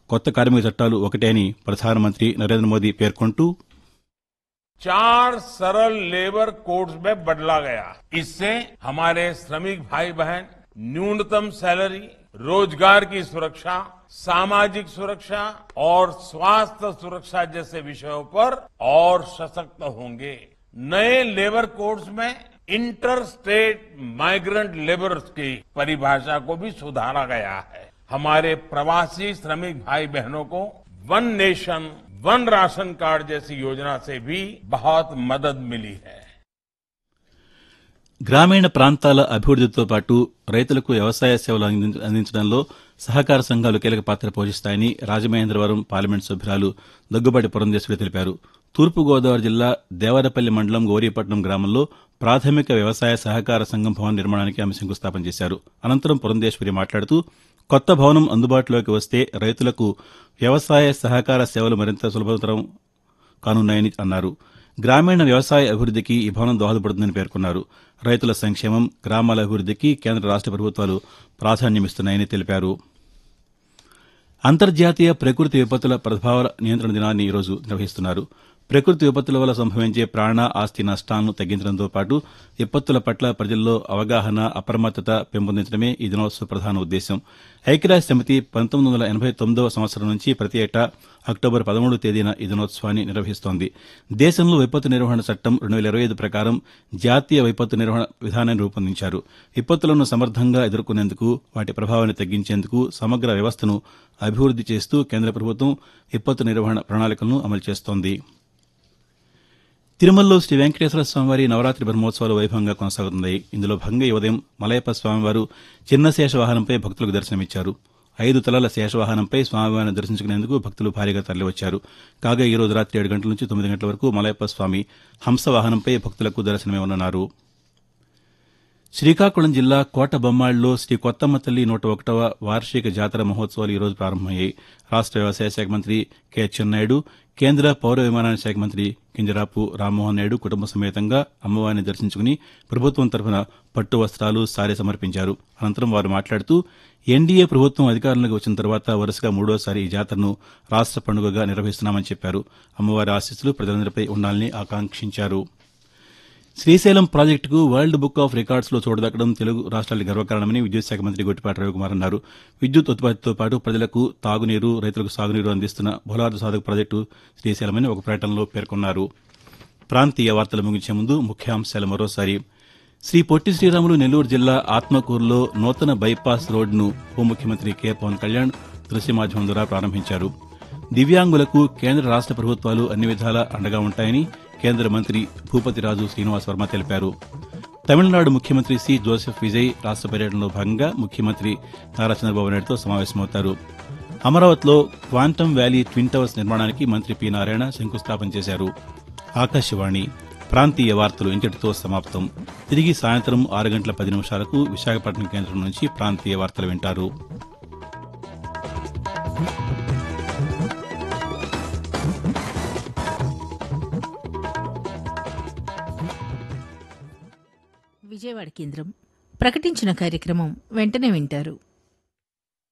కొత్త కార్మిక చట్టాలు ఒకటే అని ప్రధానమంత్రి నరేంద్ర మోదీ పేర్కొంటూ चार सरल लेबर कोड्स में बदला गया इससे हमारे श्रमिक भाई बहन न्यूनतम सैलरी रोजगार की सुरक्षा सामाजिक सुरक्षा और स्वास्थ्य सुरक्षा जैसे विषयों पर और सशक्त होंगे नए लेबर कोड्स में इंटर स्टेट माइग्रेंट लेबर्स की परिभाषा को भी सुधारा गया है हमारे प्रवासी श्रमिक भाई बहनों को one nation one ration card जैसी योजना से भी बहुत मदद मिली है గ్రామీణ ప్రాంతాల అభివృద్దితో పాటు రైతులకు వ్యవసాయ సేవలు అందించ- అందించడంలో సహకార సంఘాలు కీలక పాత్ర పోషిస్తాయని రాజమహేంద్రవరం పార్లమెంట్ సభ్యురాలు దగ్గుబాటి పురంధేశ్వరి తెలిపారు తూర్పుగోదావరి జిల్లా దేవరపల్లి మండలం గౌరీపట్నం గ్రామంలో ప్రాథమిక వ్యవసాయ సహకార సంఘం భవన నిర్మాణానికి ఆమె శంకుస్థాపన చేశారు అనంతరం పురంధేశ్వరి మాట్లాడుతూ కొత్త భవనం అందుబాటులోకి వస్తే రైతులకు వ్యవసాయ సహకార సేవలు మరింత సులభతరం కానున్నాయని అన్నారు గ్రామీణ వ్యవసాయ అభివృద్దికి ఈ భవనం దోహదపడుతుందని పేర్కొన్నారు రైతుల సంక్షేమం గ్రామాల అభివృద్దికి కేంద్ర రాష్ట ప్రభుత్వాలు ప్రాధాన్యమిస్తున్నాయని తెలిపారు అంతర్జాతీయ ప్రకృతి విపత్తుల ప్రభావాల నియంత్రణ దినాన్ని ఈరోజు నిర్వహిస్తున్నారు ప్రకృతి విపత్తుల వల్ల సంభవించే ప్రాణ ఆస్తి నష్టాలను తగ్గించడంతో పాటు విపత్తుల పట్ల ప్రజల్లో అవగాహన అప్రమత్తత పెంపొందించడమే ఈ దినోత్సవ ప్రధాన ఉద్దేశం ఐక్యరాజ్య సమితి పంతొమ్మిది వందల ఎనభై తొమ్మిదవ సంవత్సరం నుంచి ప్రతి ఏటా అక్టోబర్ పదమూడు తేదీన ఈ దినోత్సవాన్ని నిర్వహిస్తోంది దేశంలో విపత్తు నిర్వహణ చట్టం రెండు వేల ఇరవై ఐదు ప్రకారం జాతీయ విపత్తు నిర్వహణ విధానాన్ని రూపొందించారు విపత్తులను సమర్థంగా ఎదుర్కొనేందుకు వాటి ప్రభావాన్ని తగ్గించేందుకు సమగ్ర వ్యవస్థను అభివృద్ది చేస్తూ కేంద్ర ప్రభుత్వం విపత్తు నిర్వహణ ప్రణాళికలను అమలు చేస్తోంది తిరుమలలో శ్రీ వెంకటేశ్వర స్వామివారి నవరాత్రి బ్రహ్మోత్సవాలు వైభవంగా కొనసాగుతున్నాయి ఇందులో భాగంగా ఈ ఉదయం మలయప్ప స్వామివారు చిన్న శేషవాహనంపై భక్తులకు దర్శనమిచ్చారు ఐదు తలల శేషవాహనంపై స్వామివారిని దర్శించుకునేందుకు భక్తులు భారీగా తరలివచ్చారు కాగా ఈ రోజు రాత్రి ఏడు గంటల నుంచి తొమ్మిది గంటల వరకు మలయప్ప స్వామి హంస వాహనంపై భక్తులకు దర్శనమివ్వనున్నారు శ్రీకాకుళం జిల్లా కోట బొమ్మాళ్ళలో శ్రీ కొత్తమ్మ తల్లి నూట ఒకటవ వార్షిక జాతర మహోత్సవాలు ఈరోజు ప్రారంభమయ్యాయి రాష్ట వ్యవసాయ శాఖ మంత్రి కె అచ్చెన్నాయుడు కేంద్ర పౌర విమానయాన శాఖ మంత్రి కింజరాపు రామ్మోహన్ నాయుడు కుటుంబ సమేతంగా అమ్మవారిని దర్శించుకుని ప్రభుత్వం తరఫున పట్టు వస్త్రాలు సారీ సమర్పించారు అనంతరం వారు మాట్లాడుతూ ఎన్డీఏ ప్రభుత్వం అధికారంలోకి వచ్చిన తర్వాత వరుసగా మూడోసారి ఈ జాతరను రాష్ట పండుగగా నిర్వహిస్తున్నామని చెప్పారు అమ్మవారి ఆశీస్సులు ప్రజలందరిపై ఉండాలని ఆకాంక్షించారు శ్రీశైలం ప్రాజెక్టుకు వరల్డ్ బుక్ ఆఫ్ రికార్డ్స్ లో చోటుదక్కడం తెలుగు రాష్ట్రాలకు గర్వకారణమని విద్యుత్ శాఖ మంత్రి గొట్టిపాటి రవికుమార్ అన్నారు విద్యుత్ ఉత్పత్తితో పాటు ప్రజలకు తాగునీరు రైతులకు సాగునీరు అందిస్తున్న బోలార్దు సాధక ప్రాజెక్టు శ్రీశైలమని ఒక ప్రకటనలో పేర్కొన్నారు ప్రాంతీయ వార్తలు ముగించే ముందు ముఖ్యాంశాలు మరోసారి శ్రీ పొట్టి శ్రీరాములు నెల్లూరు జిల్లా ఆత్మకూరులో నూతన బైపాస్ రోడ్డును ఉప ముఖ్యమంత్రి కె పవన్ కళ్యాణ్ దృశ్య మాధ్యమం ద్వారా ప్రారంభించారు దివ్యాంగులకు కేంద్ర రాష్ట ప్రభుత్వాలు అన్ని విధాలా అండగా ఉంటాయని కేంద్ర మంత్రి భూపతిరాజు శ్రీనివాస్ వర్మ తెలిపారు తమిళనాడు ముఖ్యమంత్రి సి జోసెఫ్ విజయ్ రాష్ట పర్యటనలో భాగంగా ముఖ్యమంత్రి నారా చంద్రబాబు నాయుడుతో సమావేశమవుతారు అమరావతిలో క్వాంటమ్ వ్యాలీ ట్విన్ టవర్స్ నిర్మాణానికి మంత్రి పి నారాయణ శంకుస్థాపన చేశారు ఆకాశవాణి ప్రాంతీయ వార్తలు ఇంతటితో సమాప్తం తిరిగి సాయంత్రం ఆరు గంటల పది నిమిషాలకు విశాఖపట్నం కేంద్రం నుంచి ప్రాంతీయ వార్తలు వింటారు విజయవాడ కేంద్రం ప్రకటించిన కార్యక్రమం వెంటనే వింటారు